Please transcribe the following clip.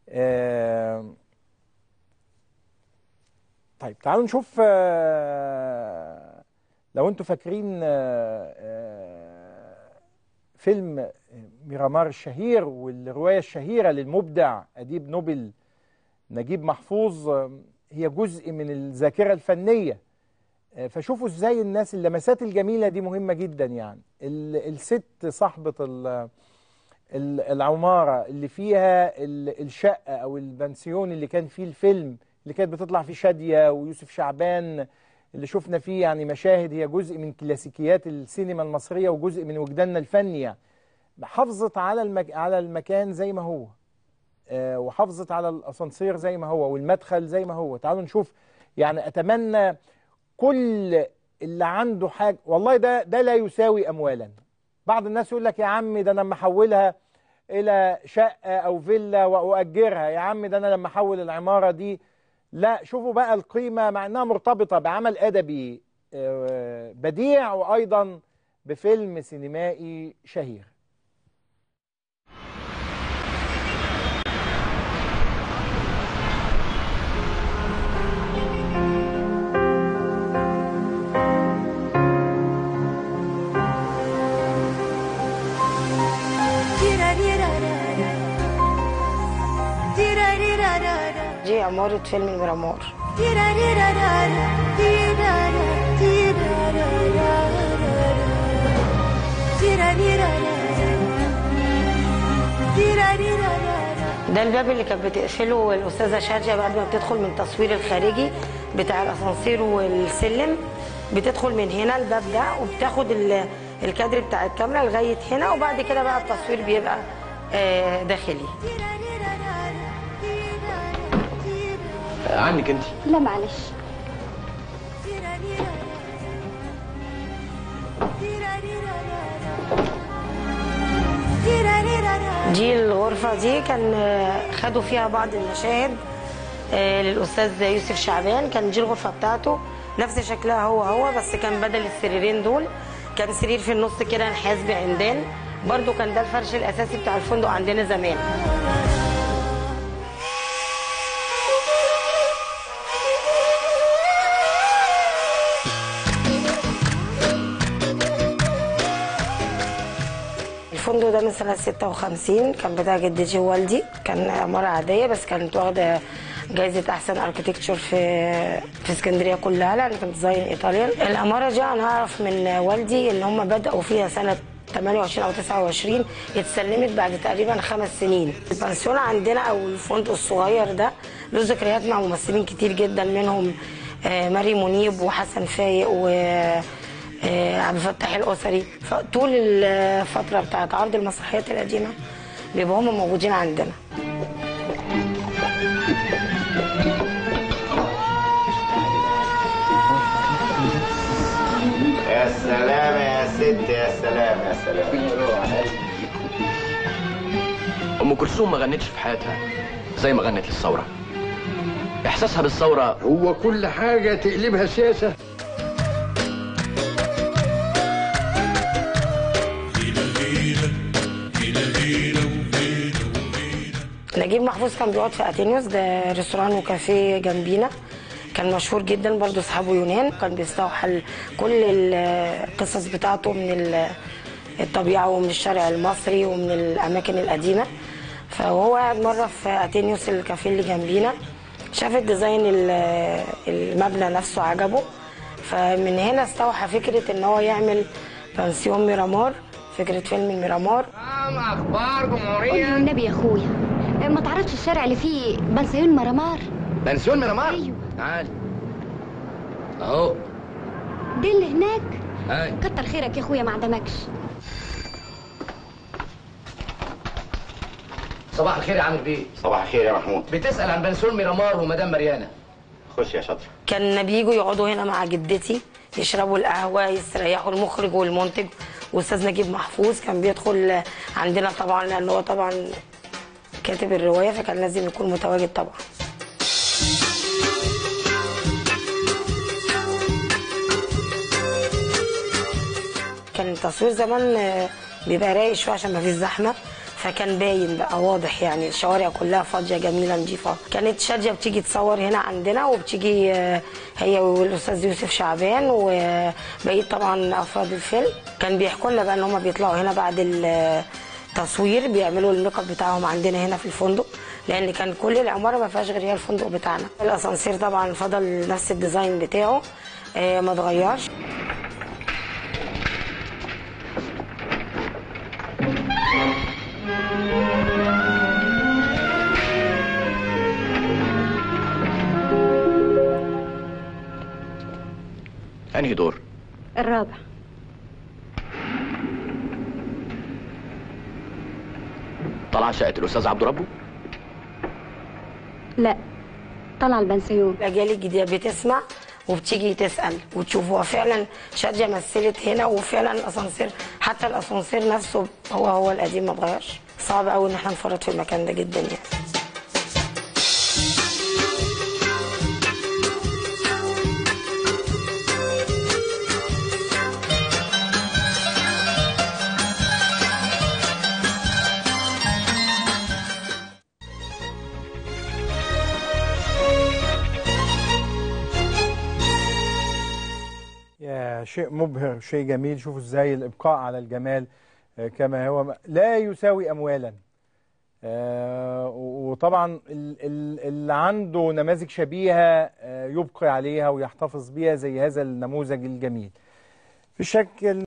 آه، طيب تعالوا نشوف آه، لو انتوا فاكرين آه، آه، فيلم ميرامار الشهير والرواية الشهيرة للمبدع أديب نوبل نجيب محفوظ آه، هي جزء من الذاكرة الفنية آه، فشوفوا ازاي الناس اللمسات الجميلة دي مهمة جدا يعني ال- الست صاحبة ال- ال- العمارة اللي فيها ال- الشقة أو البنسيون اللي كان فيه الفيلم اللي كانت بتطلع فيه شادية ويوسف شعبان اللي شفنا فيه يعني مشاهد هي جزء من كلاسيكيات السينما المصرية وجزء من وجداننا الفني يعني حافظت على المك... على المكان زي ما هو آه، وحافظت على الاسانسير زي ما هو والمدخل زي ما هو تعالوا نشوف يعني اتمنى كل اللي عنده حاجه والله ده ده لا يساوي اموالا بعض الناس يقول لك يا عم ده انا لما احولها الى شقه او فيلا واؤجرها يا عم ده انا لما احول العماره دي لا شوفوا بقى القيمه مع انها مرتبطه بعمل ادبي آه، بديع وايضا بفيلم سينمائي شهير دي عمارة فيلم الميرامار ده الباب اللي كانت بتقفله الأستاذة شادية بعد ما بتدخل من التصوير الخارجي بتاع الأسانسير والسلم بتدخل من هنا الباب ده وبتاخد ال- الكادر بتاع الكاميرا لغاية هنا وبعد كده بقى التصوير بيبقى آه، داخلي عنك انت لا معلش دي الغرفة دي كان آه، خدوا فيها بعض المشاهد آه، للأستاذ يوسف شعبان كان دي الغرفة بتاعته نفس شكلها هو هو بس كان بدل السريرين دول كان سرير في النص كده نحاس بعمدان برضو كان ده الفرش الأساسي بتاع الفندق عندنا زمان الفندق ده من سنة 56 كان بتاع جدتي ووالدي كان عمارة عادية بس كانت واخدة جايزة أحسن أركتكتشر في في اسكندرية كلها لأن كانت ديزاين إيطاليان العمارة دي أنا أعرف من والدي إن هم بدأوا فيها سنة 28 أو 29 اتسلمت بعد تقريبا خمس سنين البنسيون عندنا أو الفندق الصغير ده له ذكريات مع ممثلين كتير جدا منهم آه، ماري منيب وحسن فايق و آه، عبد الفتاح الاسري فطول الفتره بتاعت عرض المسرحيات القديمه بيبقوا هم موجودين عندنا يا سلام يا ست يا سلام يا سلام ام كلثوم ما غنتش في حياتها زي ما غنت للثوره احساسها بالثوره هو كل حاجة تقلبها سياسة نجيب محفوظ كان بيقعد في اتينيوس ده ريستوران وكافيه جنبينا كان مشهور جدا برضه اصحابه يونان كان بيستوحل كل القصص بتاعته من ال- الطبيعه ومن الشارع المصري ومن الاماكن القديمه فهو قاعد مره في اتينيوس الكافيه اللي جنبينا شاف الديزاين ال- المبنى نفسه عجبه فمن هنا استوحى فكره ان هو يعمل بنسيون ميرامار فكره فيلم الميرامار اخبار قول له جمهورية النبي يا اخويا ما تعرضش الشارع اللي فيه بنسيون مرمار بنسيون ميرامار أيوه. تعال اهو دي اللي هناك هاي كتر خيرك يا اخويا ما عدمكش صباح الخير يا عامر بيه صباح الخير يا محمود بتسأل عن بنسيون ميرامار ومدام مريانة خش يا شاطر كان بيجوا يقعدوا هنا مع جدتي يشربوا القهوة يستريحوا المخرج والمنتج واستاذ نجيب محفوظ كان بيدخل عندنا طبعا لان هو طبعا كاتب الرواية فكان لازم يكون متواجد طبعا كان التصوير زمان آه، بيبقى رايق شويه عشان ما فيش زحمه فكان باين بقى واضح يعني الشوارع كلها فاضيه جميله نظيفه كانت شاديه بتيجي تصور هنا عندنا وبتيجي آه، هي والاستاذ يوسف شعبان وبقيه طبعا افراد الفيلم كان بيحكوا لنا بقى ان هم بيطلعوا هنا بعد التصوير بيعملوا الميك اب بتاعهم عندنا هنا في الفندق لان كان كل العماره ما فيهاش غير هي الفندق بتاعنا الاسانسير طبعا فضل نفس الديزاين بتاعه آه، ما اتغيرش انهي دور الرابع طلع شقه الاستاذ عبد ربه لا طلع البنسيون الاجيال الجديده بتسمع وبتيجي تسال وتشوف هو فعلا شاديه مثلت هنا وفعلا الاسانسير حتى الاسانسير نفسه هو هو القديم ما اتغيرش صعب قوي ان احنا نفرط في المكان ده جدا يعني يا شيء مبهر شيء جميل شوفوا ازاي الابقاء على الجمال آه، كما هو لا يساوي اموالا آه، وطبعا ال- ال- اللي عنده نماذج شبيهه آه، يبقي عليها ويحتفظ بيها زي هذا النموذج الجميل في شكل